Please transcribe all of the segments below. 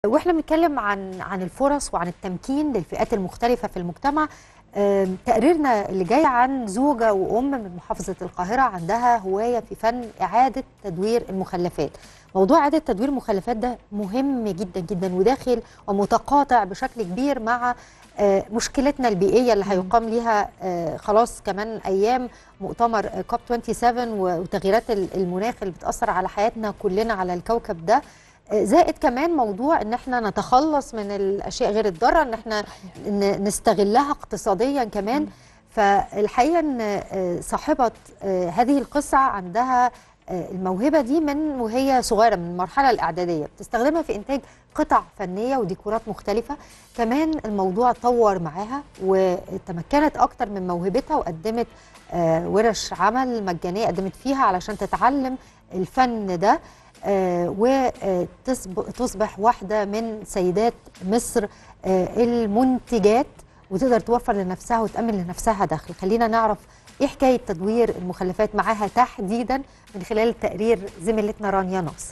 واحنا بنتكلم عن عن الفرص وعن التمكين للفئات المختلفه في المجتمع آم، تقريرنا اللي جاي عن زوجه وام من محافظه القاهره عندها هوايه في فن اعاده تدوير المخلفات موضوع اعاده تدوير المخلفات ده مهم جدا جدا وداخل ومتقاطع بشكل كبير مع آه، مشكلتنا البيئيه اللي هيقام ليها آه، خلاص كمان ايام مؤتمر كوب 27 وتغييرات المناخ اللي بتاثر على حياتنا كلنا على الكوكب ده زائد كمان موضوع ان احنا نتخلص من الاشياء غير الضاره ان احنا ن- نستغلها اقتصاديا كمان فالحقيقه ان آه، صاحبه آه، هذه القصه عندها آه، الموهبه دي من وهي صغيره من المرحله الاعداديه بتستخدمها في انتاج قطع فنيه وديكورات مختلفه كمان الموضوع طور معاها وتمكنت اكتر من موهبتها وقدمت آه، ورش عمل مجانيه قدمت فيها علشان تتعلم الفن ده وتصبح واحدة من سيدات مصر آه، المنتجات وتقدر توفر لنفسها وتأمن لنفسها دخل خلينا نعرف ايه حكاية تدوير المخلفات معاها تحديدا من خلال تقرير زميلتنا رانيا ناصر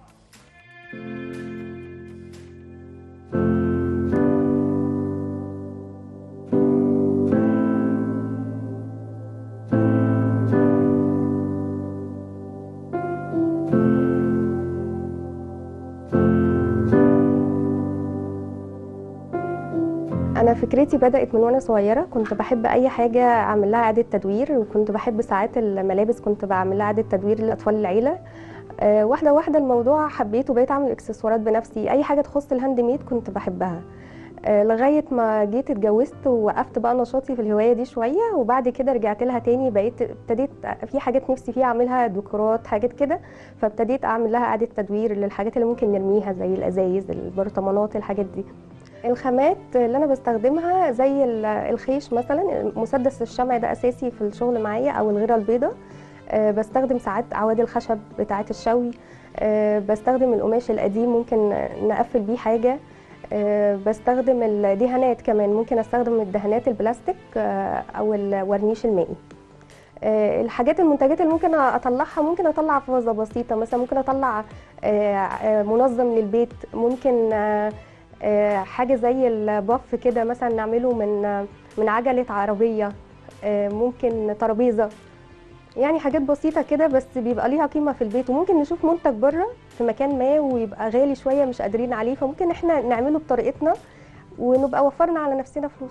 انا فكرتي بدات من وانا صغيره كنت بحب اي حاجه اعمل لها اعاده تدوير وكنت بحب ساعات الملابس كنت بعمل لها اعاده تدوير لاطفال العيله آه، واحده واحده الموضوع حبيته وبقيت اعمل اكسسوارات بنفسي اي حاجه تخص الهاند ميد كنت بحبها آه، لغايه ما جيت اتجوزت ووقفت بقى نشاطي في الهوايه دي شويه وبعد كده رجعت لها تاني بقيت ابتديت في حاجات نفسي فيها اعملها ديكورات حاجات كده فابتديت اعمل لها اعاده تدوير للحاجات اللي ممكن نرميها زي الازايز البرطمانات الحاجات دي الخامات اللي انا بستخدمها زي ال- الخيش مثلا مسدس الشمع ده اساسي في الشغل معايا او الغيره البيضاء آه، بستخدم ساعات عوادي الخشب بتاعه الشوي آه، بستخدم القماش القديم ممكن نقفل بيه حاجه آه، بستخدم الدهانات كمان ممكن استخدم الدهانات البلاستيك آه، او الورنيش المائي آه، الحاجات المنتجات اللي ممكن اطلعها ممكن اطلع فازه بسيطه مثلا ممكن اطلع آه، آه، منظم للبيت ممكن آه، آه، حاجه زي البف كده مثلا نعمله من آه، من عجله عربيه آه، ممكن ترابيزه يعني حاجات بسيطه كده بس بيبقى ليها قيمه في البيت وممكن نشوف منتج بره في مكان ما ويبقى غالي شويه مش قادرين عليه فممكن احنا نعمله بطريقتنا ونبقى وفرنا على نفسنا فلوس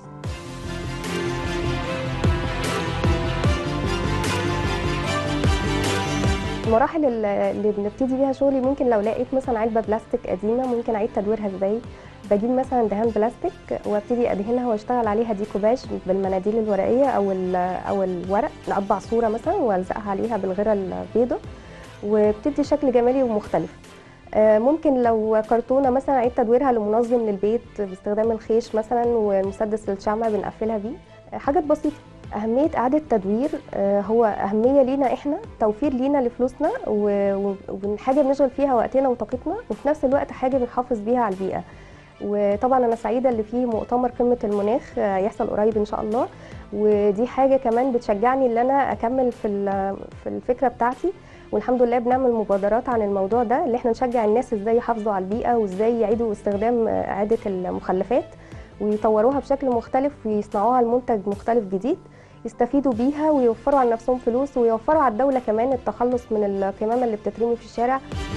المراحل ال- اللي بنبتدي بيها شغلي ممكن لو لقيت مثلا علبه بلاستيك قديمه ممكن اعيد تدويرها ازاي بجيب مثلا دهان بلاستيك وابتدي ادهنها واشتغل عليها ديكوباج بالمناديل الورقيه او ال- او الورق نقطع صوره مثلا والزقها عليها بالغيره البيضاء وبتدي شكل جمالي ومختلف آه، ممكن لو كرتونه مثلا اعيد تدويرها لمنظم للبيت باستخدام الخيش مثلا ومسدس الشمع بنقفلها بيه آه، حاجات بسيطه أهمية إعادة تدوير آه، هو أهمية لينا إحنا توفير لينا لفلوسنا و- و- وحاجة بنشغل فيها وقتنا وطاقتنا وفي نفس الوقت حاجة بنحافظ بيها على البيئة وطبعا أنا سعيدة اللي فيه مؤتمر قمة المناخ آه، يحصل قريب إن شاء الله ودي حاجة كمان بتشجعني إن أنا أكمل في ال- في الفكرة بتاعتي والحمد لله بنعمل مبادرات عن الموضوع ده اللي احنا نشجع الناس ازاي يحافظوا على البيئة وازاي يعيدوا استخدام آه، إعادة المخلفات ويطوروها بشكل مختلف ويصنعوها لمنتج مختلف جديد يستفيدوا بيها ويوفروا على نفسهم فلوس ويوفروا على الدولة كمان التخلص من القمامة اللي بتترمي في الشارع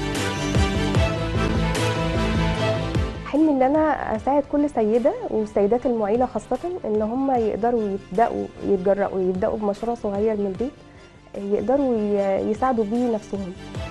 حلمي ان انا اساعد كل سيده والسيدات المعيله خاصه ان هم يقدروا يبداوا يتجرأوا يبداوا بمشروع صغير من البيت يقدروا ي- يساعدوا بيه نفسهم